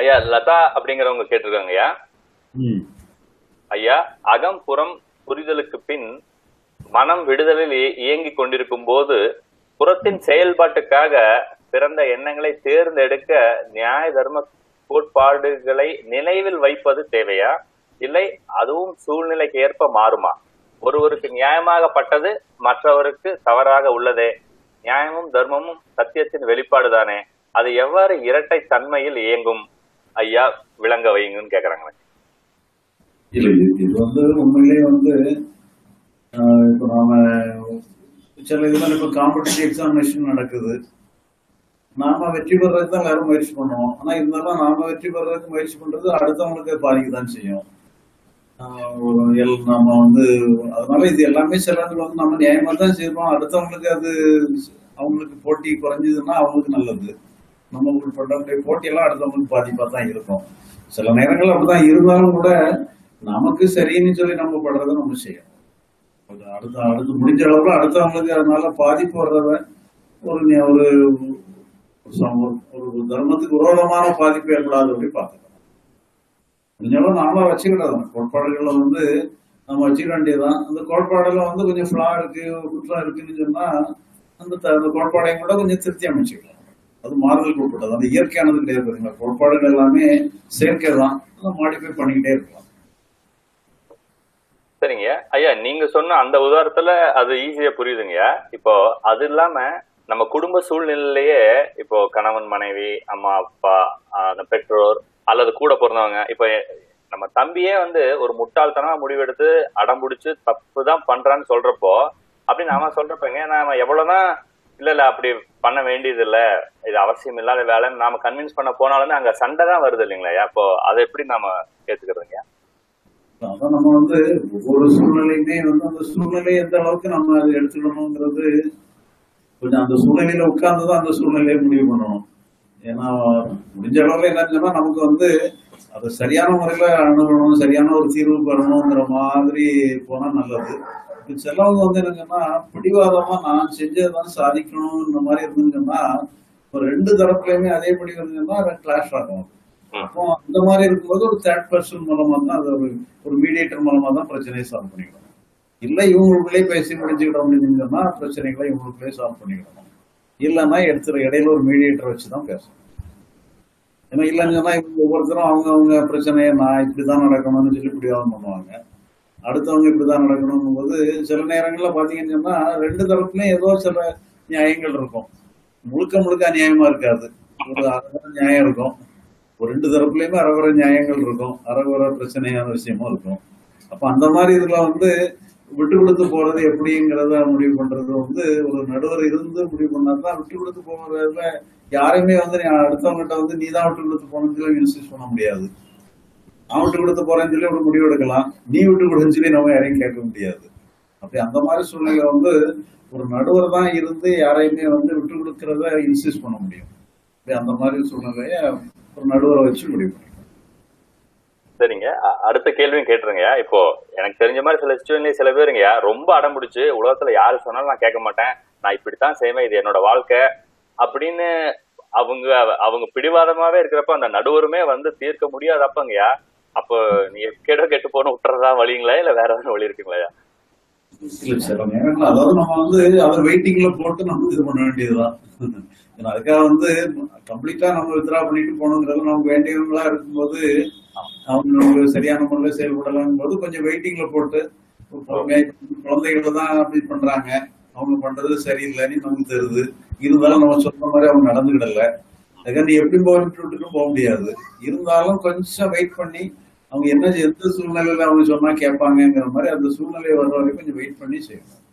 ஐயா லதா அப்படிங்கிறவங்க கேட்டிருக்காங்க ஐயா ம் ஐயா அகம் புறம் புரிதலுக்கு பின் மனம் விடுதலில் இய- இயங்கிக் கொண்டிருக்கும் போது புறத்தின் செயல்பாட்டுக்காக பிறந்த எண்ணங்களை தேர்ந்தெடுக்க நியாய தர்ம கோட்பாடுகளை நினைவில் வைப்பது தேவையா இல்லை அதுவும் சூழ்நிலைக்கு ஏற்ப மாறுமா ஒருவருக்கு நியாயமாகப்பட்டது மற்றவருக்கு தவறாக உள்ளதே நியாயமும் தர்மமும் சத்தியத்தின் வெளிப்பாடுதானே அது எவ்வாறு இரட்டை தன்மையில் இயங்கும் ஐயா விளங்க வைங்கன்னு கேக்குறாங்க இல்ல இது இது வந்து உண்மையிலேயே வந்து ஆஹ், இப்ப நாம சில இதுல இப்ப காம்படிட்டிவ் எக்ஸாமினேஷன் நடக்குது நாம வெற்றி பெறதுக்கு தான் எல்லாரும் முயற்சி பண்ணுவோம் ஆனா இருந்தாலும் நாம வெற்றி பெறதுக்கு முயற்சி பண்றது அடுத்தவங்களுக்கு பாதிக்கதான் செய்யும் ஆஹ், ஒரு எல் நாம வந்து அதனால இது எல்லாமே சிலர்கள் வந்து நம்ம நியாயமா தான் செய்வோம் அடுத்தவங்களுக்கு அது அவங்களுக்கு போட்டி குறைஞ்சதுன்னா அவங்களுக்கு நல்லது நம்ம பண்ற போட்டியெல்லாம் அடுத்தவங்களுக்கு பாதிப்பா தான் இருக்கும் சில நேரங்கள் அப்படிதான் இருந்தாலும் கூட நமக்கு சரின்னு சொல்லி நம்ம படுறதை நம்ம செய்யணும் அது அடுத்த அடுத்து முடிஞ்ச அளவுல அடுத்தவங்களுக்கு அதனால பாதிப்பு வர்றத ஒரு நி- ஒரு ஒரு சம- ஒரு தர்மத்துக்கு விரோதமான பாதிப்பு ஏற்படாத அப்படி பார்த்துக்கணும் முடிஞ்ச அளவு நாம வச்சுக்கிட்டது கோட்பாடுகள்ல வந்து நம்ம வச்சுக்க வேண்டியதுதான் அந்த கோட்பாடுல வந்து கொஞ்சம் ஃபிளா இருக்கு குற்றம் இருக்குன்னு சொன்னா அந்த த- அந்த கோட்பாடையும் கூட கொஞ்சம் திருத்தி அமைச்சுக்கலாம் அது மாறுதலுக்கு உட்பட்டது அந்த இயற்கையானது கிடையாது பாத்தீங்களா கோட்பாடுகள் எல்லாமே செயற்கை தான் அதை மாடிஃபை பண்ணிக்கிட்டே இருக்கலாம் சரிங்க ஐயா நீங்க சொன்ன அந்த உதாரணத்துல அது ஈஸியா புரியுதுங்கய்யா இப்போ அது இல்லாம நம்ம குடும்ப சூழ்நிலையிலேயே இப்போ கணவன் மனைவி அம்மா அப்பா ஆஹ் அந்த பெற்றோர் அல்லது கூட பிறந்தவங்க இப்போ நம்ம தம்பியே வந்து ஒரு முட்டாள்தனமா முடிவெடுத்து அடம் பிடிச்சு தப்பு தான் பண்றான்னு சொல்றப்போ அப்படி நாம சொல்றப்பங்க நாம எவ்வளவுதான் இல்ல இல்ல அப்படி பண்ண வேண்டியது இல்ல இது அவசியம் இல்லாத வேலைன்னு நாம கன்வின்ஸ் பண்ண போனாலுமே அங்க சண்டை தான் வருது இல்லைங்களா அப்போ அதை எப்படி நாம ஏத்துக்கிறதுங்க அதான் நம்ம வந்து ஒவ்வொரு சூழ்நிலையுமே வந்து அந்த சூழ்நிலை எந்த அளவுக்கு நம்ம அதை எடுத்துக்கணுங்கிறது கொஞ்சம் அந்த சூழ்நிலையில உட்கார்ந்துதான் அந்த சூழ்நிலையை முடிவு பண்ணணும் ஏன்னா முடிஞ்ச அளவுல என்ன சொன்னா நமக்கு வந்து அதை சரியான முறையில அணுகணும் சரியான ஒரு தீர்வு பெறணுங்கிற மாதிரி போனா நல்லது இப்ப சிலவங்க வந்து என்னங்கன்னா பிடிவாதமா நான் செஞ்சதுதான் சாதிக்கணும் இந்த மாதிரி இருந்துங்கன்னா ஒரு ரெண்டு தரப்புலயுமே அதேபடி இருந்துச்சுன்னா கிளாஷ் ஆகும் ம். அப்போ அந்த மாதிரி இருக்கும்போது ஒரு தேர்ட் பர்சன் மூலமா தான் அது ஒரு ஒரு மீடியேட்டர் மூலமா தான் பிரச்சனையை சால்வ் பண்ணிக்கணும் இல்ல இவங்களுக்குள்ளே பேசி முடிச்சுக்கிட்டோம் அப்படின்னு சொன்னா பிரச்சனைகளை இவங்களுக்குள்ளே சால்வ் பண்ணிக்கணும் இல்லைன்னா எடுத்துற இடையில ஒரு மீடியேட்டர் வச்சு தான் பேசணும் ஏன்னா இல்லைன்னு சொன்னா இவங்க ஒவ்வொருத்தரும் அவங்க அவங்க பிரச்சனையை நான் இப்படிதான் நடக்கணும்னு சொல்லி பிடிவாதம் பண்ணுவாங்க அடுத்தவங்க இப்படிதான் நடக்கணும் போது சில நேரங்கள்ல பாத்தீங்கன்னு சொன்னா ரெண்டு தரப்புலயும் ஏதோ சில நியாயங்கள் இருக்கும் முழுக்க முழுக்க அநியாயமா இருக்காது ஒரு அரை நியாயம் இருக்கும் ஒரு ரெண்டு தரப்புலயுமே அறகுறை நியாயங்கள் இருக்கும் அறகுறை பிரச்சனையான விஷயமும் இருக்கும் அப்ப அந்த மாதிரி இதுல வந்து விட்டு கொடுத்து போறது எப்படிங்கிறத முடிவு பண்றது வந்து ஒரு நடுவர் இருந்து முடிவு பண்ணாதான் விட்டு கொடுத்து போறதுல யாரையுமே வந்து நீ அடுத்தவங்ககிட்ட வந்து நீ தான் விட்டு கொடுத்து போகணும்னு சொல்லி இன்சிஸ்ட் பண்ண முடியாது அவன் விட்டு கொடுத்து போறேன்னு சொல்லி ஒரு முடிவு எடுக்கலாம் நீ விட்டு கொடுன்னு சொல்லி நம்ம யாரையும் கேட்க முடியாது அப்படி அந்த மாதிரி சூழ்நிலை வந்து ஒரு நடுவர் தான் இருந்து யாரையுமே வந்து விட்டு கொடுக்கறத இன்சிஸ்ட் பண்ண முடியும் அப்படி அந்த மாதிரி சூழ்நிலைய ஒரு நடுவரை வச்சு முடிவு பண்ணிக்கலாம் சரிங்க அ- அடுத்த கேள்வியும் கேட்டுருங்க இப்போ எனக்கு தெரிஞ்ச மாதிரி சில சுச்சுவேஷன்ல சில பேருங்க ரொம்ப அடம் பிடிச்சு உலகத்துல யாரு சொன்னாலும் நான் கேட்க மாட்டேன் நான் இப்படித்தான் செய்வேன் இது என்னோட வாழ்க்கை அப்படின்னு அவங்க அவங்க பிடிவாதமாவே இருக்கிறப்ப அந்த நடுவருமே வந்து தீர்க்க முடியாதப்பங்கய்யா அப்போ நீ கேடோ கெட்டு போன விட்டுறதா வழிங்களா இல்ல வேற ஏதாவது வழி இருக்குங்களா இல்ல சில நேரங்கள் அதாவது நம்ம வந்து அதை வெயிட்டிங்ல போட்டு நம்ம இது பண்ண வேண்டியதுதான் ஏன்னா அதுக்காக வந்து கம்ப்ளீட்டா நம்ம வித்ரா பண்ணிட்டு போகணுங்கிறது நமக்கு வேண்டியவங்களா இருக்கும்போது அவங்க நமக்கு சரியான முறையில் செயல்படலாம் போது கொஞ்சம் வெயிட்டிங்ல போட்டு ஒரு பொறுமையா இப்ப குழந்தைகள் தான் அப்படி பண்றாங்க அவங்க பண்றது சரியில்லைன்னு நமக்கு தெரியுது இருந்தாலும் நம்ம சொன்ன மாதிரி அவங்க நடந்துக்கிடல அதுக்காக நீ எப்படி போயிட்டு விட்டுட்டு போக முடியாது இருந்தாலும் கொஞ்சம் வெயிட் பண்ணி அவங்க என்ன எந்த சூழ்நிலையில அவங்க சொன்னா கேட்பாங்கங்கிற மாதிரி அந்த சூழ்நிலை வர்ற வரைக்கும் கொஞ்சம் வெயிட் பண்ணி செய்யணும்